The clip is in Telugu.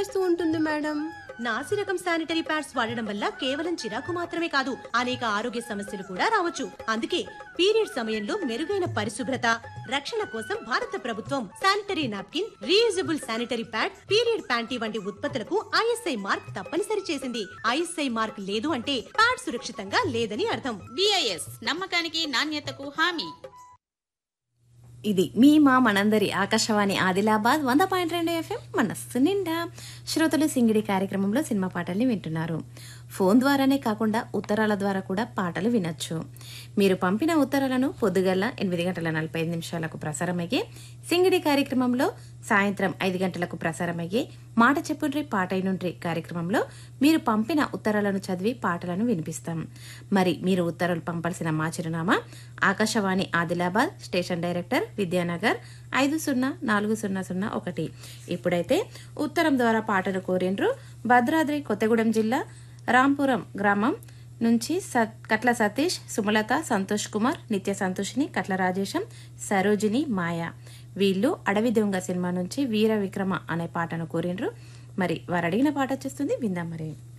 వేస్తూ ఉంటుంది మేడం నాసి రకం శానిటరీ ప్యాడ్స్ వాడడం వల్ల కేవలం చిరాకు మాత్రమే కాదు అనేక ఆరోగ్య సమస్యలు కూడా రావచ్చు అందుకే పీరియడ్ సమయంలో మెరుగైన పరిశుభ్రత రక్షణ కోసం భారత ప్రభుత్వం sanitary napkin reusable sanitary pad period panty వంటి ఉత్పత్తులకు ఐఎస్ఐ మార్క్ తప్పనిసరి చేసింది ఐఎస్ఐ మార్క్ లేదు అంటే ప్యాడ్ సురక్షితంగా లేదని అర్థం బిఐఎస్ నమ్మకానికి నాణ్యతకు హామీ ఇది మీ మా మనందరి ఆకాశవాణి ఆదిలాబాద్ వంద పాయింట్ రెండు ఎఫ్ఎం మనస్సు నిండా శ్రోతలు సింగిడి కార్యక్రమంలో సినిమా పాటల్ని వింటున్నారు ఫోన్ ద్వారానే కాకుండా ఉత్తరాల ద్వారా కూడా పాటలు వినొచ్చు మీరు పంపిన ఉత్తరాలను పొద్దుగల్ల ఎనిమిది గంటల నలభై ఐదు నిమిషాలకు ప్రసారమయ్యే సింగిడి కార్యక్రమంలో సాయంత్రం ఐదు గంటలకు ప్రసారమయ్యే మాట చెప్పుండ్రి పాటైనుండ్రి కార్యక్రమంలో మీరు పంపిన ఉత్తరాలను చదివి పాటలను వినిపిస్తాం మరి మీరు ఉత్తరాలు పంపాల్సిన మా చిరునామా ఆకాశవాణి ఆదిలాబాద్ స్టేషన్ డైరెక్టర్ విద్యానగర్ ఐదు సున్నా నాలుగు సున్నా సున్నా ఒకటి ఇప్పుడైతే ఉత్తరం ద్వారా పాటలు కోరిండ్రు భద్రాద్రి కొత్తగూడెం జిల్లా రాంపురం గ్రామం నుంచి సత్ కట్ల సతీష్ సుమలత సంతోష్ కుమార్ నిత్య సంతోషిని కట్ల రాజేశం సరోజిని మాయ వీళ్ళు అడవి దొంగ సినిమా నుంచి వీర విక్రమ అనే పాటను కోరిండ్రు మరి వారు అడిగిన పాట వచ్చేస్తుంది విందాం మరి